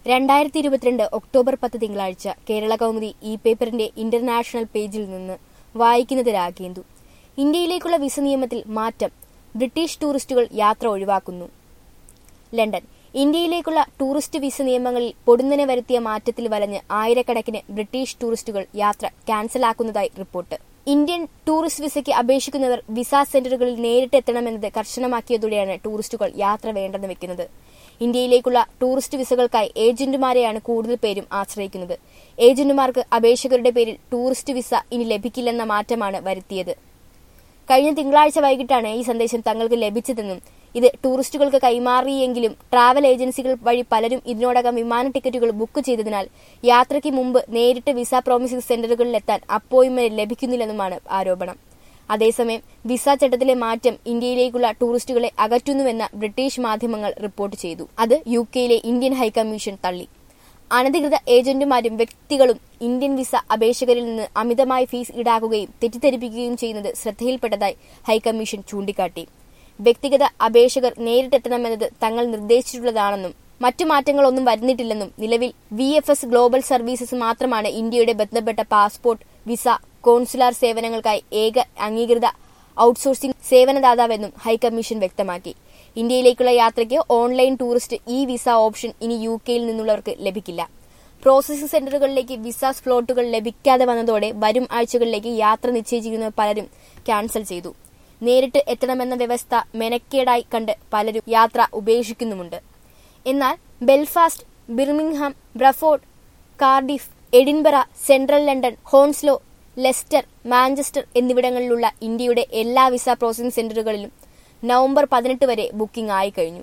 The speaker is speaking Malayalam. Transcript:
രണ്ടായിരത്തി ഇരുപത്തിരണ്ട് ഒക്ടോബർ പത്ത് തിങ്കളാഴ്ച കേരള കൗമുദി ഇ പേപ്പറിന്റെ ഇന്റർനാഷണൽ പേജിൽ നിന്ന് വായിക്കുന്നത് രാഗേന്ദു ഇന്ത്യയിലേക്കുള്ള വിസ നിയമത്തിൽ മാറ്റം ബ്രിട്ടീഷ് ടൂറിസ്റ്റുകൾ യാത്ര ഒഴിവാക്കുന്നു ലണ്ടൻ ഇന്ത്യയിലേക്കുള്ള ടൂറിസ്റ്റ് വിസ നിയമങ്ങളിൽ പൊടുന്നനെ വരുത്തിയ മാറ്റത്തിൽ വലഞ്ഞ് ആയിരക്കണക്കിന് ബ്രിട്ടീഷ് ടൂറിസ്റ്റുകൾ യാത്ര ക്യാൻസലാക്കുന്നതായി റിപ്പോർട്ട് ഇന്ത്യൻ ടൂറിസ്റ്റ് വിസയ്ക്ക് അപേക്ഷിക്കുന്നവർ വിസ സെന്ററുകളിൽ നേരിട്ട് എത്തണമെന്നത് കർശനമാക്കിയതോടെയാണ് ടൂറിസ്റ്റുകൾ യാത്ര വേണ്ടെന്ന് വെക്കുന്നത് ഇന്ത്യയിലേക്കുള്ള ടൂറിസ്റ്റ് വിസകൾക്കായി ഏജന്റുമാരെയാണ് കൂടുതൽ പേരും ആശ്രയിക്കുന്നത് ഏജന്റുമാർക്ക് അപേക്ഷകരുടെ പേരിൽ ടൂറിസ്റ്റ് വിസ ഇനി ലഭിക്കില്ലെന്ന മാറ്റമാണ് വരുത്തിയത് കഴിഞ്ഞ തിങ്കളാഴ്ച വൈകിട്ടാണ് ഈ സന്ദേശം തങ്ങൾക്ക് ലഭിച്ചതെന്നും ഇത് ടൂറിസ്റ്റുകൾക്ക് കൈമാറിയെങ്കിലും ട്രാവൽ ഏജൻസികൾ വഴി പലരും ഇതിനോടകം വിമാന ടിക്കറ്റുകൾ ബുക്ക് ചെയ്തതിനാൽ യാത്രയ്ക്ക് മുമ്പ് നേരിട്ട് വിസ പ്രോമിസിംഗ് സെന്ററുകളിലെത്താൻ അപ്പോയിന്റ്മെന്റ് ലഭിക്കുന്നില്ലെന്നുമാണ് ആരോപണം അതേസമയം വിസ ചട്ടത്തിലെ മാറ്റം ഇന്ത്യയിലേക്കുള്ള ടൂറിസ്റ്റുകളെ അകറ്റുന്നുവെന്ന ബ്രിട്ടീഷ് മാധ്യമങ്ങൾ റിപ്പോർട്ട് ചെയ്തു അത് യു കെയിലെ ഇന്ത്യൻ ഹൈക്കമ്മീഷൻ തള്ളി അനധികൃത ഏജന്റുമാരും വ്യക്തികളും ഇന്ത്യൻ വിസ അപേക്ഷകരിൽ നിന്ന് അമിതമായ ഫീസ് ഈടാക്കുകയും തെറ്റിദ്ധരിപ്പിക്കുകയും ചെയ്യുന്നത് ശ്രദ്ധയിൽപ്പെട്ടതായി ഹൈക്കമ്മീഷൻ ചൂണ്ടിക്കാട്ടി വ്യക്തിഗത അപേക്ഷകർ നേരിട്ടെത്തണമെന്നത് തങ്ങൾ നിർദ്ദേശിച്ചിട്ടുള്ളതാണെന്നും മറ്റു മാറ്റങ്ങളൊന്നും വരുന്നിട്ടില്ലെന്നും നിലവിൽ V F S global services മാത്രമാണ് ഇന്ത്യയുടെ ബന്ധപ്പെട്ട പാസ്പോർട്ട് വിസ കോൺസുലാർ സേവനങ്ങൾക്കായി ഏക അംഗീകൃത ഔട്ട്സോഴ്സിംഗ് സേവനദാതാവെന്നും ഹൈക്കമ്മീഷൻ വ്യക്തമാക്കി ഇന്ത്യയിലേക്കുള്ള യാത്രയ്ക്ക് online tourist e visa option ഇനി യു കെയിൽ നിന്നുള്ളവർക്ക് ലഭിക്കില്ല പ്രോസസ്സിംഗ് സെന്ററുകളിലേക്ക് വിസ സ്ലോട്ടുകൾ ലഭിക്കാതെ വന്നതോടെ വരും ആഴ്ചകളിലേക്ക് യാത്ര നിശ്ചയിച്ചിരുന്ന പലരും ക്യാൻസൽ ചെയ്തു നേരിട്ട് എത്തണമെന്ന വ്യവസ്ഥ മെനക്കേടായി കണ്ട് പലരും യാത്ര ഉപേക്ഷിക്കുന്നുമുണ്ട് എന്നാൽ Belfast Birmingham Bradford Cardiff Edinburgh central London Hounslow Leicester Manchester എന്നിവിടങ്ങളിലുള്ള ഇന്ത്യയുടെ എല്ലാ വിസ പ്രോസസ്സിംഗ് സെന്ററുകളിലും നവംബർ പതിനെട്ട് വരെ ബുക്കിംഗ് ആയി കഴിഞ്ഞു